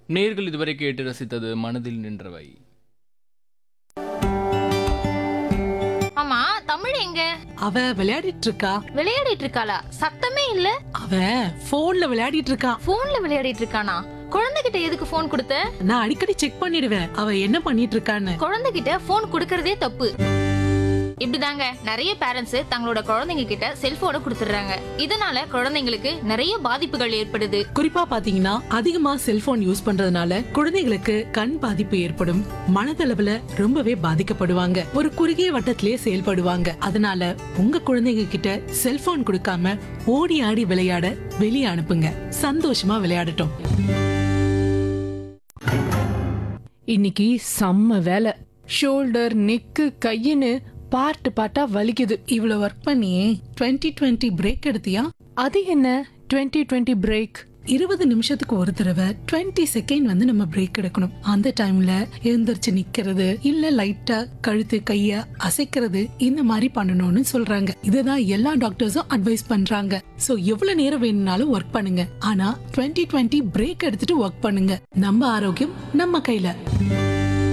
நேர்கள் இதுவரை கேட்டு ரசித்தது மனதில் நின்றவை ஆமா தமிழ் எங்க அவ விளையாடிட்டு இருக்கா விளையாடிட்டு இருக்காளா சத்தமே இல்ல அவ போன்ல விளையாடிட்டு இருக்கா போன்ல விளையாடிட்டு இருக்கானா குழந்தைகிட்ட எதுக்கு போன் கொடுத்த நான் அடிக்கடி செக் பண்ணிடுவேன் அவ என்ன பண்ணிட்டு இருக்கான்னு குழந்தைகிட்ட போன் கொடுக்கறதே தப்பு இப்படிதாங்க நிறைய பேரண்ட்ஸ் தங்களோட குழந்தைங்க கிட்ட செல்போனை கொடுத்துடுறாங்க இதனால குழந்தைங்களுக்கு நிறைய பாதிப்புகள் ஏற்படுது குறிப்பா பாத்தீங்கன்னா அதிகமா செல்போன் யூஸ் பண்றதுனால குழந்தைகளுக்கு கண் பாதிப்பு ஏற்படும் மனதளவுல ரொம்பவே பாதிக்கப்படுவாங்க ஒரு குறுகிய வட்டத்திலேயே செயல்படுவாங்க அதனால உங்க குழந்தைங்க கிட்ட செல்போன் கொடுக்காம ஓடி ஆடி விளையாட வெளியே அனுப்புங்க சந்தோஷமா விளையாடட்டும் இன்னைக்கு செம்ம வேலை ஷோல்டர் நெக்கு கையின்னு பார்ட்டு பார்ட்டா வலிக்குது இவ்வளவு ஒர்க் பண்ணியே 2020 டுவெண்ட்டி பிரேக் எடுத்தியா அது என்ன 2020 டுவெண்ட்டி பிரேக் இருபது நிமிஷத்துக்கு ஒரு தடவை 20 செகண்ட் வந்து நம்ம பிரேக் எடுக்கணும் அந்த டைம்ல எழுந்திருச்சு நிக்கிறது இல்ல லைட்டா கழுத்து கைய அசைக்கிறது இந்த மாதிரி பண்ணணும்னு சொல்றாங்க இதுதான் எல்லா டாக்டர்ஸும் அட்வைஸ் பண்றாங்க சோ எவ்வளவு நேரம் வேணும்னாலும் ஒர்க் பண்ணுங்க ஆனா 2020 டுவெண்ட்டி பிரேக் எடுத்துட்டு ஒர்க் பண்ணுங்க நம்ம ஆரோக்கியம் நம்ம கையில